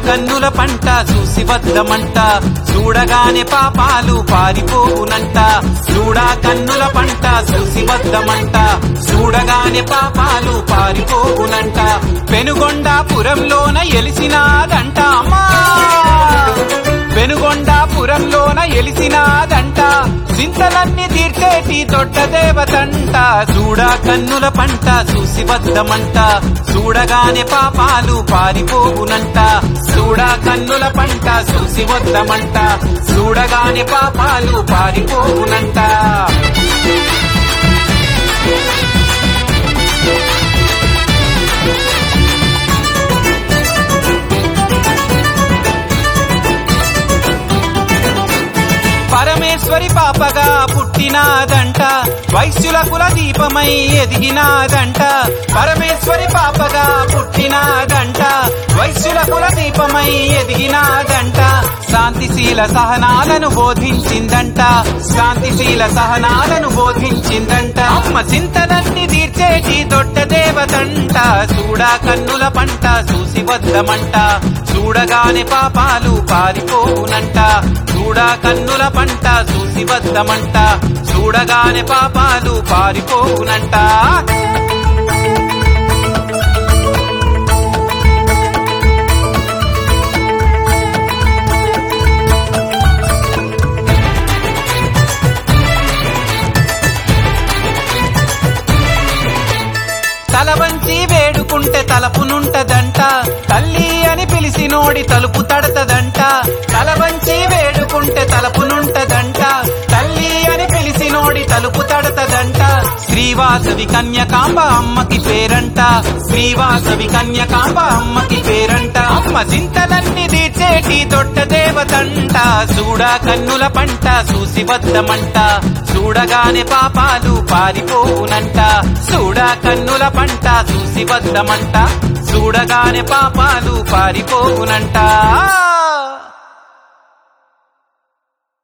కన్నుల పంట చూసి వద్దమంట చూడగానే పాపాలు పారిపోవునంట చూడా కన్నుల పంట చూసి వద్దమంట చూడగానే పాపాలు పారిపోవునంట పెనుగొండాపురంలోన ఎలిసినాదంట అమ్మా పెనుగొండాపురంలోన ఎలిసినాదంట చింతలన్నీ తీర్చేటి దొడ్డ దేవతంట చూడా కన్నుల పంట చూసి వద్దమంట చూడగానే పాపాలు పారిపోవునంట చూడా కన్నుల పంట చూసి వద్దమంట చూడగానే పాపాలు పారిపోవునంట పరమేశ్వరి పాపగా పుట్టినాదంట వైశ్యుల కుల దీపమై ఎదిగినాదంట పరమేశ్వరి పాపగా పుట్టినాదంట వైశ్యుల కుల దీపమై ఎదిగినాదంట శాంతిశీల సహనాలను బోధించిందంట శాంతిశీల సహనాలను బోధించిందంట అమ్మ చింతనన్ని తీర్చేటి దొడ్డ దేవతంట చూడా కన్నుల పంట చూసి వద్దమంట చూడగానే పాపాలు పారిపోవునంట చూడా కన్నుల పంట చూసి వద్దమంట చూడగానే పాపాలు పారిపోవునంట తల వంచి వేడుకుంటే తలపునుంటదంట తల్లి అని పిలిచి నోడి తలుపు తడతదంట తల వంచి వేడుకుంటే తలపునుంటదంట తల్లి అని పిలిచి నోడి తలుపు తడతదంట శ్రీవాసవి కన్యకాంబ అమ్మకి పేరంట శ్రీవాసవి కన్యకాంబ అమ్మకి పేరంట అమ్మ చింతలన్నీ తీర్చేటి దొడ్డ దేవతంట చూడా కన్నుల పంట చూసి వద్దమంట చూడగానే పాపాలు పారిపోవునంట చూడా కన్నుల పంట చూసి వద్దమంట చూడగానే పాపాలు పారిపోవునంట